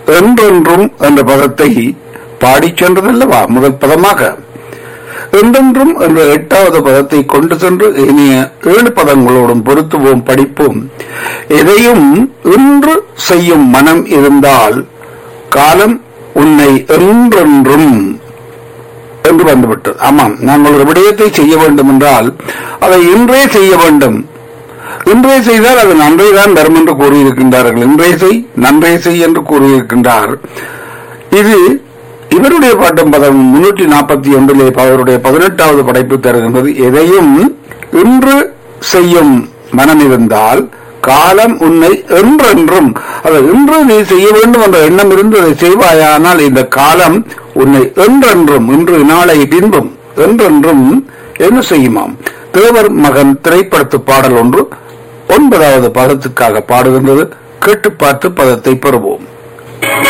என்றென்றும் என்ற பதத்தை பாடிச் சென்றதல்லவா முதல் பதமாக என்றென்றும் என்ற எட்டாவது பதத்தை கொண்டு சென்று இனிய ஏழு பதங்களோடும் பொருத்துவோம் படிப்போம் எதையும் இன்று செய்யும் மனம் இருந்தால் காலம் உன்னை என்றென்றும் என்று வந்துவிட்டது ஆமாம் நாங்கள் ஒரு விடயத்தை செய்ய வேண்டும் என்றால் அதை இன்றே செய்ய வேண்டும் இன்றே செய்தால் அது நன்றே தான் தரும் என்று கூறியிருக்கின்றார்கள் இன்றே செய் நன்றே செய் என்று கூறியிருக்கின்றார் இது இவருடைய பாட்டும் பதம் முன்னூற்றி நாற்பத்தி ஒன்றிலே அவருடைய பதினெட்டாவது படைப்பு தருகின்றது எதையும் இன்று செய்யும் மனம் இருந்தால் காலம் உன்னை என்றென்றும் அது இன்று நீ செய்ய வேண்டும் என்ற எண்ணம் இருந்து அதை செய்வாயானால் இந்த காலம் உன்னை என்றென்றும் இன்று நாளை பின்பும் என்றென்றும் என்ன செய்யுமாம் தேவர் மகன் திரைப்படத்து பாடல் ஒன்று ஒன்பதாவது பதத்துக்காக பாடுகின்றது கேட்டு பார்த்து பதத்தை பெறுவோம்